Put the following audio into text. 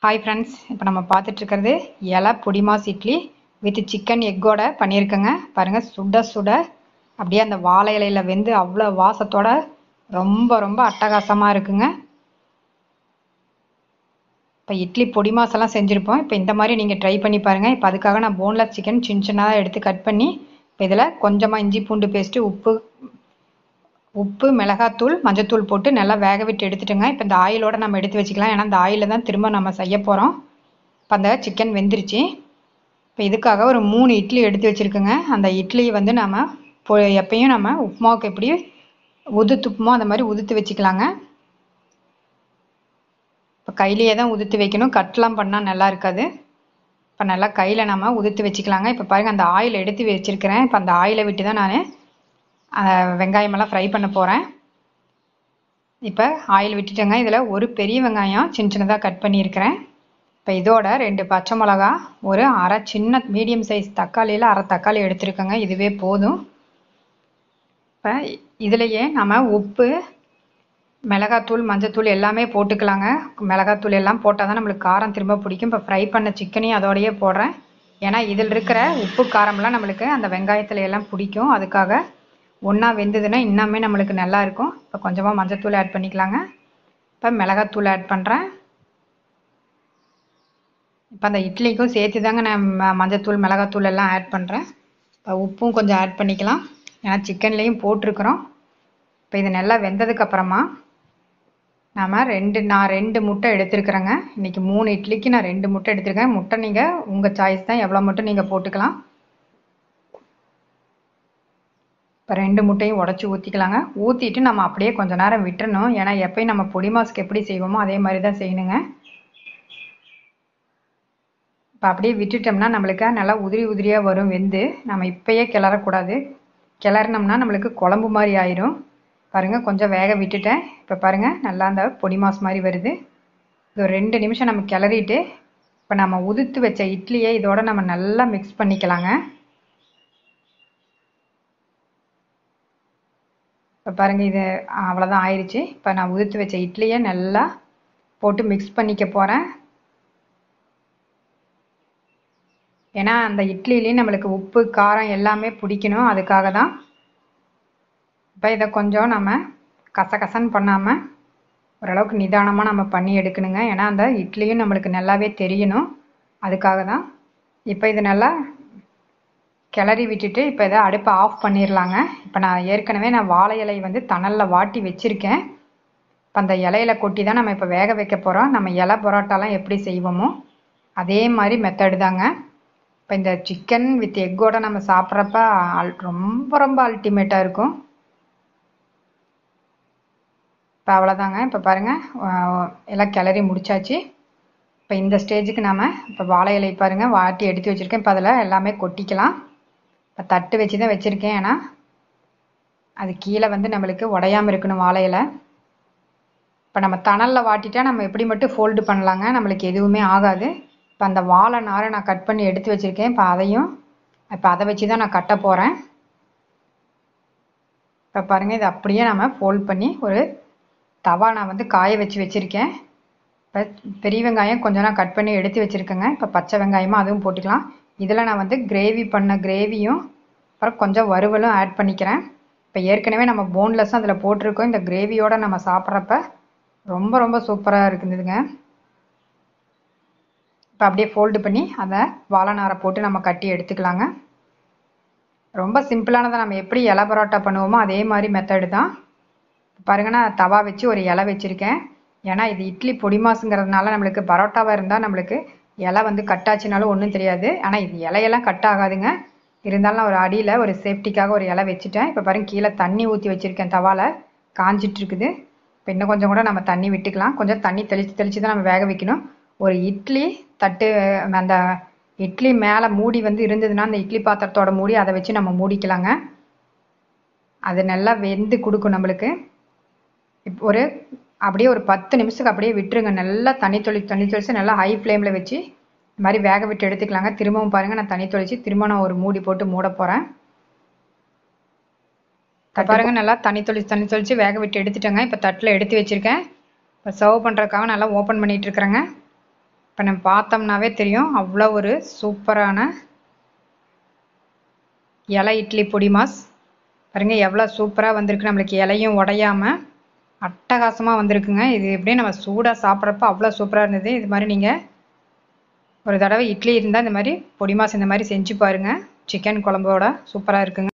hi friends இப்போ நம்ம பார்த்துட்டு இருக்கிறது இலை பொடிமாஸ் இட்லி வித் சிக்கன் எக்கோட பண்ணியிருக்கேங்க பாருங்கள் சுட சுட அப்படியே அந்த வாழை இலையில வெந்து அவ்வளோ வாசத்தோட ரொம்ப ரொம்ப அட்டகாசமாக இருக்குங்க இப்போ இட்லி பொடி மாசெல்லாம் செஞ்சுருப்போம் இப்போ இந்த மாதிரி நீங்கள் ட்ரை பண்ணி பாருங்கள் இப்போ அதுக்காக நான் போன்லெஸ் சிக்கன் சின்ன சின்னதாக எடுத்து கட் பண்ணி இப்போ இதில் கொஞ்சமாக இஞ்சி பூண்டு பேஸ்ட்டு உப்பு உப்பு மிளகாத்தூள் மஞ்சத்தூள் போட்டு நல்லா வேக விட்டு எடுத்துட்டுங்க இப்போ இந்த ஆயிலோட நம்ம எடுத்து வச்சுக்கலாம் ஏன்னா இந்த ஆயிலில் தான் திரும்ப நம்ம செய்ய போகிறோம் இப்போ அந்த சிக்கன் வெந்துருச்சு இப்போ இதுக்காக ஒரு மூணு இட்லி எடுத்து வச்சுருக்குங்க அந்த இட்லி வந்து நம்ம பொ எப்பயும் நம்ம உப்புமாவுக்கு எப்படி உதுத்துப்போமோ அந்த மாதிரி உதுத்து வச்சுக்கலாங்க இப்போ கையிலேயே தான் உதுத்து வைக்கணும் கட்லாம் பண்ணால் நல்லா இருக்காது இப்போ நல்லா கையில் நம்ம உதுத்து வச்சுக்கலாங்க இப்போ பாருங்கள் அந்த ஆயில் எடுத்து வச்சுருக்கிறேன் இப்போ அந்த ஆயிலை விட்டு தான் நான் வெங்காயமெல்லாம் ஃப்ரை பண்ண போகிறேன் இப்போ ஆயில் விட்டுட்டேங்க இதில் ஒரு பெரிய வெங்காயம் சின்ன சின்னதாக கட் பண்ணியிருக்கிறேன் இப்போ இதோட ரெண்டு பச்சை மிளகா ஒரு அரை சின்ன மீடியம் சைஸ் தக்காளியில் அரை தக்காளி எடுத்துருக்கேங்க இதுவே போதும் இப்போ இதுலேயே நம்ம உப்பு மிளகாத்தூள் மஞ்சத்தூள் எல்லாமே போட்டுக்கலாங்க மிளகாத்தூள் எல்லாம் போட்டால் தான் நம்மளுக்கு காரம் திரும்ப பிடிக்கும் இப்போ ஃப்ரை பண்ண சிக்கனையும் அதோடையே போடுறேன் ஏன்னா இதில் இருக்கிற உப்பு காரம்லாம் நம்மளுக்கு அந்த வெங்காயத்தில் எல்லாம் பிடிக்கும் அதுக்காக ஒன்றா வெந்ததுன்னா இன்னுமே நம்மளுக்கு நல்லா இருக்கும் இப்போ கொஞ்சமாக மஞ்சத்தூள் ஆட் பண்ணிக்கலாங்க இப்போ மிளகாத்தூள் ஆட் பண்ணுறேன் இப்போ அந்த இட்லிக்கும் சேர்த்து தாங்க நான் மஞ்சத்தூள் மிளகாத்தூள் எல்லாம் ஆட் பண்ணுறேன் இப்போ உப்பும் கொஞ்சம் ஆட் பண்ணிக்கலாம் ஏன்னா சிக்கன்லேயும் போட்டிருக்கிறோம் இப்போ இது நல்லா வெந்ததுக்கப்புறமா நாம் ரெண்டு நான் ரெண்டு முட்டை எடுத்துருக்குறேங்க இன்றைக்கி மூணு இட்லிக்கு நான் ரெண்டு முட்டை எடுத்திருக்கேன் முட்டை நீங்கள் உங்கள் சாய்ஸ் தான் எவ்வளோ மட்டும் நீங்கள் போட்டுக்கலாம் இப்போ ரெண்டு முட்டையும் உடச்சி ஊற்றிக்கலாங்க ஊற்றிட்டு நம்ம அப்படியே கொஞ்சம் நேரம் விட்டுறணும் ஏன்னா எப்பயும் நம்ம பொடி மாஸ்க்கு எப்படி செய்வோமோ அதே மாதிரி தான் செய்யணுங்க இப்போ அப்படியே விட்டுட்டோம்னா நம்மளுக்கு நல்லா உதிரி உதிரியாக வரும் வெந்து நம்ம இப்போயே கிளறக்கூடாது கிளறினோம்னா நம்மளுக்கு குழம்பு மாதிரி ஆயிரும் பாருங்கள் கொஞ்சம் வேக விட்டுட்டேன் இப்போ பாருங்கள் நல்லா அந்த பொடி மாஸ் மாதிரி வருது இது ஒரு ரெண்டு நிமிஷம் நம்ம கிளறிட்டு இப்போ நம்ம உதுத்து வச்ச இட்லியை இதோட நம்ம நல்லா மிக்ஸ் பண்ணிக்கலாங்க இப்போ பாருங்கள் இது அவ்வளோதான் ஆயிடுச்சு இப்போ நான் உதுத்து வச்ச இட்லியை நல்லா போட்டு மிக்ஸ் பண்ணிக்க போகிறேன் ஏன்னா அந்த இட்லிலையும் நம்மளுக்கு உப்பு காரம் எல்லாமே பிடிக்கணும் அதுக்காக தான் இப்போ இதை கொஞ்சம் நம்ம கசகசன்னு பண்ணாமல் ஓரளவுக்கு நிதானமாக நம்ம பண்ணி எடுக்கணுங்க ஏன்னா அந்த இட்லியும் நம்மளுக்கு நல்லாவே தெரியணும் அதுக்காக தான் இப்போ இது நல்லா கிளறி விட்டுட்டு இப்போ இதை அடுப்பை ஆஃப் பண்ணிடலாங்க இப்போ நான் ஏற்கனவே நான் வாழை இலை வந்து தணலில் வாட்டி வச்சுருக்கேன் இப்போ அந்த இலையில கொட்டி தான் நம்ம இப்போ வேக வைக்க போகிறோம் நம்ம இலை பரோட்டாலாம் எப்படி செய்வோமோ அதே மாதிரி மெத்தடு தாங்க இப்போ இந்த சிக்கன் வித் எக்கோட நம்ம சாப்பிட்றப்ப அல் ரொம்ப ரொம்ப அல்டிமேட்டாக இருக்கும் இப்போ அவ்வளோதாங்க இப்போ பாருங்கள் எல்லாம் கிளறி முடிச்சாச்சு இப்போ இந்த ஸ்டேஜுக்கு நாம் இப்போ வாழை இலை பாருங்கள் வாட்டி எடுத்து வச்சுருக்கேன் இப்போ அதில் எல்லாமே கொட்டிக்கலாம் இப்போ தட்டு வச்சு தான் வச்சுருக்கேன் ஏன்னா அது கீழே வந்து நம்மளுக்கு உடையாமல் இருக்கணும் வாழை இலை இப்போ நம்ம தணலில் வாட்டிட்டா நம்ம எப்படி மட்டும் ஃபோல்டு பண்ணலாங்க நம்மளுக்கு எதுவுமே ஆகாது இப்போ அந்த வாழை நாரை நான் கட் பண்ணி எடுத்து வச்சுருக்கேன் இப்போ அதையும் இப்போ அதை வச்சு தான் நான் கட்ட போகிறேன் இப்போ பாருங்கள் இதை அப்படியே நம்ம ஃபோல்ட் பண்ணி ஒரு தவா நான் வந்து காய வச்சு வச்சுருக்கேன் இப்போ பெரிய வெங்காயம் கொஞ்சம் நான் கட் பண்ணி எடுத்து வச்சுருக்கேங்க இப்போ பச்சை வெங்காயமும் அதுவும் போட்டுக்கலாம் இதில் நான் வந்து கிரேவி பண்ண கிரேவியும் அப்புறம் கொஞ்சம் வறுவலும் ஆட் பண்ணிக்கிறேன் இப்போ ஏற்கனவே நம்ம போன்லெஸ்ஸும் அதில் போட்டிருக்கோம் இந்த கிரேவியோடு நம்ம சாப்பிட்றப்ப ரொம்ப ரொம்ப சூப்பராக இருக்குதுங்க இப்போ அப்படியே ஃபோல்டு பண்ணி அதை வாழை நாரை போட்டு நம்ம கட்டி எடுத்துக்கலாங்க ரொம்ப சிம்பிளானதை நம்ம எப்படி இலை பரோட்டா பண்ணுவோமோ அதே மாதிரி மெத்தடு தான் பாருங்கள் நான் தவா வச்சு ஒரு இலை வச்சுருக்கேன் ஏன்னா இது இட்லி பொடி மாசுங்கிறதுனால நம்மளுக்கு பரோட்டாவாக இருந்தால் நம்மளுக்கு இலை வந்து கட்டாச்சுனாலும் ஒன்றும் தெரியாது ஆனால் இது இலையெல்லாம் கட் ஆகாதுங்க இருந்தாலும் நான் ஒரு அடியில் ஒரு சேஃப்டிக்காக ஒரு இலை வச்சுட்டேன் இப்போ பாருங்க கீழே தண்ணி ஊற்றி வச்சுருக்கேன் தவாவில் காஞ்சிட்ருக்குது இப்போ இன்னும் கொஞ்சம் கூட நம்ம தண்ணி விட்டுக்கலாம் கொஞ்சம் தண்ணி தெளித்து தெளித்து தான் நம்ம வேக வைக்கணும் ஒரு இட்லி தட்டு அந்த இட்லி மேலே மூடி வந்து இருந்ததுன்னா அந்த இட்லி பாத்திரத்தோட மூடி அதை வச்சு நம்ம மூடிக்கலாங்க அது நல்லா வெந்து கொடுக்கும் நம்மளுக்கு இப்போ ஒரு அப்படியே ஒரு பத்து நிமிஷத்துக்கு அப்படியே விட்டுருங்க நல்லா தண்ணி தொளி தண்ணி தொளிச்சு நல்லா ஹை ஃப்ளேமில் வச்சு இந்த மாதிரி வேக விட்டு எடுத்துக்கலாங்க திரும்பவும் பாருங்கள் நான் தண்ணி தொளிச்சு திரும்ப நான் ஒரு மூடி போட்டு மூட போகிறேன் பாருங்கள் நல்லா தண்ணி தொளிச்சு தண்ணி தொளிச்சு வேக விட்டு எடுத்துட்டேங்க இப்போ தட்டில் எடுத்து வச்சுருக்கேன் இப்போ சர்வ் பண்ணுறதுக்காக நல்லா ஓப்பன் பண்ணிகிட்டு இருக்கிறேங்க இப்போ நம்ம பார்த்தோம்னாவே தெரியும் அவ்வளோ ஒரு சூப்பரான இலை இட்லி பொடி மாஸ் பாருங்கள் எவ்வளோ சூப்பராக வந்திருக்கு நம்மளுக்கு இலையும் உடையாமல் அட்டகாசமாக வந்திருக்குங்க இது எப்படியும் நம்ம சூடாக சாப்பிட்றப்ப அவ்வளோ சூப்பராக இருந்தது இது மாதிரி நீங்கள் ஒரு தடவை இட்லி இருந்தால் இந்த மாதிரி பொடி மாஸ் இந்த மாதிரி செஞ்சு பாருங்கள் சிக்கன் குழம்போட சூப்பராக இருக்குங்க